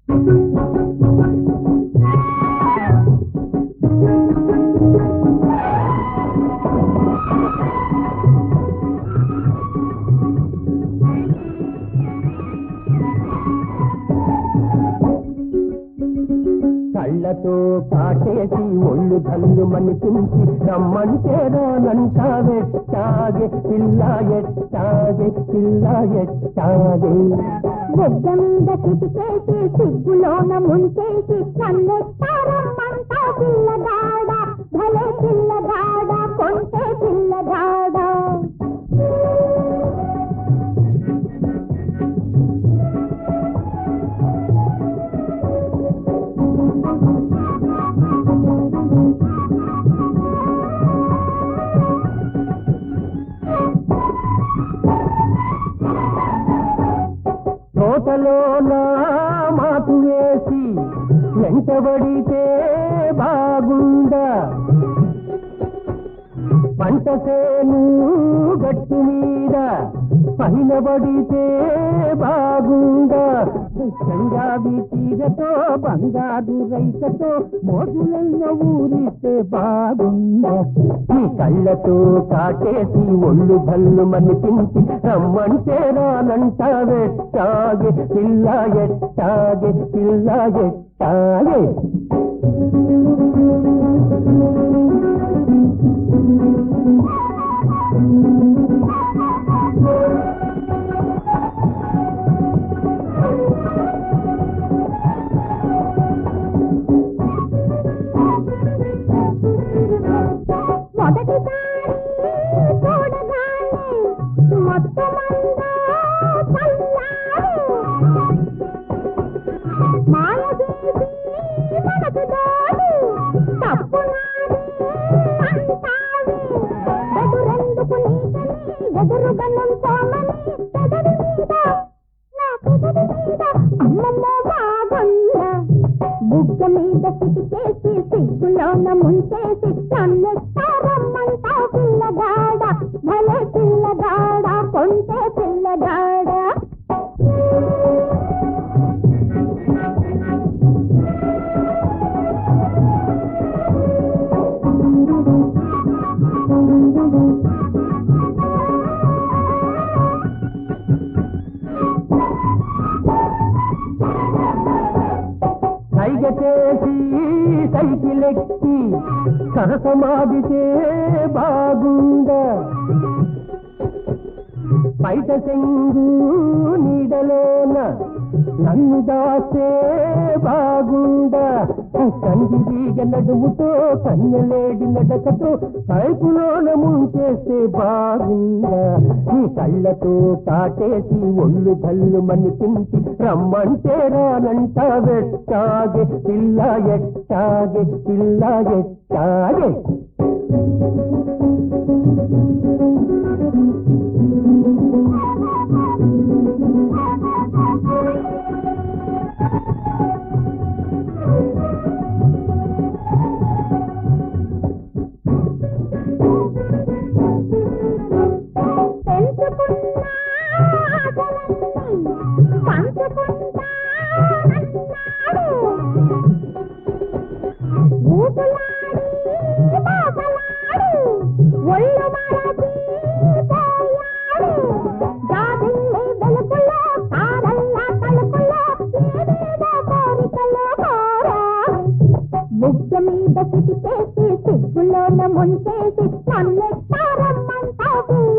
కళ్ళతో కాటేసి ఒళ్ళు కళ్ళు మనిపించి రమ్మంటే రానంటావెట్టాగే పిల్ల ఎట్టాగే పిల్ల ఎట్టాగే బొగ్గ మీద కిటికేసి సిగ్గులోన ముంచేసి కన్నెత్తారమ్మంటా పిల్లగాడ భలే పిల్లగాడ కొంటే పిల్లగాడ తోటలో నా మాటు వేసి వెంటబడితే బాగుండా పంట సేను గట్టు మీద పైన పడితే బాగుండా పంజాబీ తీరతో బంగారు రైతతో మోజులెన్న ఊరిస్తే బాగుండా ఈ కళ్ళతో కాటేసి ఒళ్ళు భల్లు మనిపించి రమ్మంటే రానంటావెట్టాగే పిల్ల ఎట్టాగే పిల్ల ఎట్టాగే మొదటిసారి చూడగానే మొత్తమంతా చల్లారు మాయ చేసి మనకు తోడు తప్పు నాది అంటావే ఎదురెందుకు నీకని ఎదురుగా నుంచోమని పెదవి మీద నా పెదవి మీద అమ్మమ్మ బాగుందా బుగ్గ మీద సిటికేసి సిగ్గులోన ముంచేసి నన్నెత్తారమ్మంటా పిల్లగాడ భలే పిల్లగాడ కొంటే పిల్లగాడ సైగ చేసి సైకిల్ ఎక్కి సరసమాడితే బాగుందా బయట చెంగు నీడలోన నన్ను దాస్తే బాగుందా కందిరీగ నడుముతో కన్నెలేడి నడకతో కైపులోన ముంచేస్తే బాగుందా నీ కళ్ళతో కాటేసి ఒళ్ళు కళ్ళు మనిపించి రమ్మంటే రానంట వెట్టాగే పిల్ల ఎట్టాగే పిల్ల ఎట్టాగే పెంచుకున్న ఆశలన్నీ పంచుకుంటానన్నాడు ఊసులాడి బాసలాడి ఒళ్ళు మరచి పోయాడు జాబిల్లి వెలుగులో తారల్ల తలుపులో ఏదేదో కోరికలు కోరా బుగ్గ మీద సిటికేసి సిగ్గులోన ముంచేసి నన్నెత్తారమ్మంటా పిల్ల